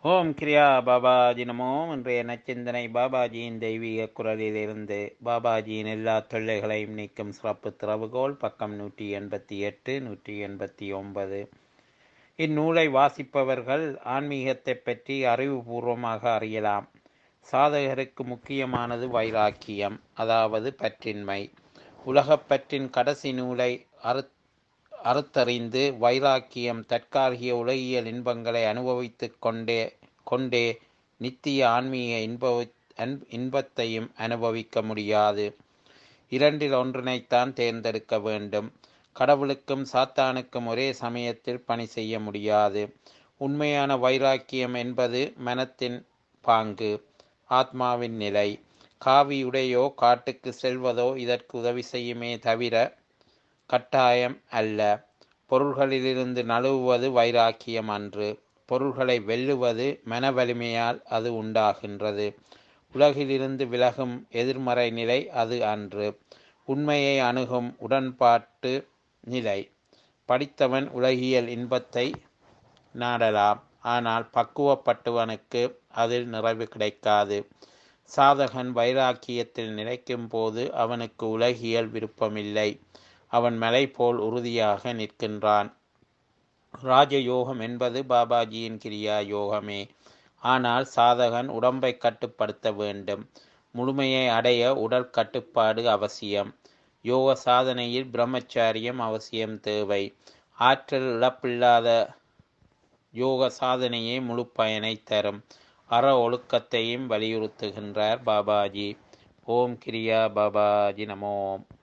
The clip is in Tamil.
ஓம் கிரியா பாபாஜி நமோ இன்றைய நச்சிந்தனை பாபாஜியின் தெய்வீக குரலிலிருந்து பாபாஜியின் எல்லா தொல்லைகளையும் நீக்கும் சிறப்பு திறவுகோல் பக்கம் நூற்றி எண்பத்தி எட்டு நூற்றி எண்பத்தி ஒன்பது இந்நூலை வாசிப்பவர்கள் ஆன்மீகத்தை பற்றி அறிவுபூர்வமாக அறியலாம் சாதகருக்கு முக்கியமானது வைராக்கியம் அதாவது பற்றின்மை உலகப்பற்றின் கடைசி நூலை அறு அறுத்தறிந்து வைராக்கியம் தற்காலிக உலகியல் இன்பங்களை அனுபவித்து கொண்டே கொண்டே நித்திய ஆன்மீக இன்ப இன்பத்தையும் அனுபவிக்க முடியாது இரண்டில் ஒன்றினைத்தான் தேர்ந்தெடுக்க வேண்டும் கடவுளுக்கும் சாத்தானுக்கும் ஒரே சமயத்தில் பணி செய்ய முடியாது உண்மையான வைராக்கியம் என்பது மனத்தின் பாங்கு ஆத்மாவின் நிலை காவியுடையோ காட்டுக்கு செல்வதோ இதற்கு உதவி செய்யுமே தவிர கட்டாயம் அல்ல பொருள்களிலிருந்து நழுவுவது வைராக்கியம் அன்று பொருள்களை வெல்லுவது மன வலிமையால் அது உண்டாகின்றது உலகிலிருந்து விலகும் எதிர்மறை நிலை அது அன்று உண்மையை அணுகும் உடன்பாட்டு நிலை படித்தவன் உலகியல் இன்பத்தை நாடலாம் ஆனால் பக்குவப்பட்டவனுக்கு அதில் நிறைவு கிடைக்காது சாதகன் வைராக்கியத்தில் நிலைக்கும் போது அவனுக்கு உலகியல் விருப்பமில்லை அவன் மலை போல் உறுதியாக நிற்கின்றான் ராஜயோகம் என்பது பாபாஜியின் கிரியா யோகமே ஆனால் சாதகன் உடம்பை கட்டுப்படுத்த வேண்டும் முழுமையை அடைய உடல் கட்டுப்பாடு அவசியம் யோக சாதனையில் பிரம்மச்சாரியம் அவசியம் தேவை ஆற்றல் இழப்பில்லாத யோக சாதனையே முழு பயனை தரும் அற ஒழுக்கத்தையும் வலியுறுத்துகின்றார் பாபாஜி ஓம் கிரியா பாபாஜி நமோம்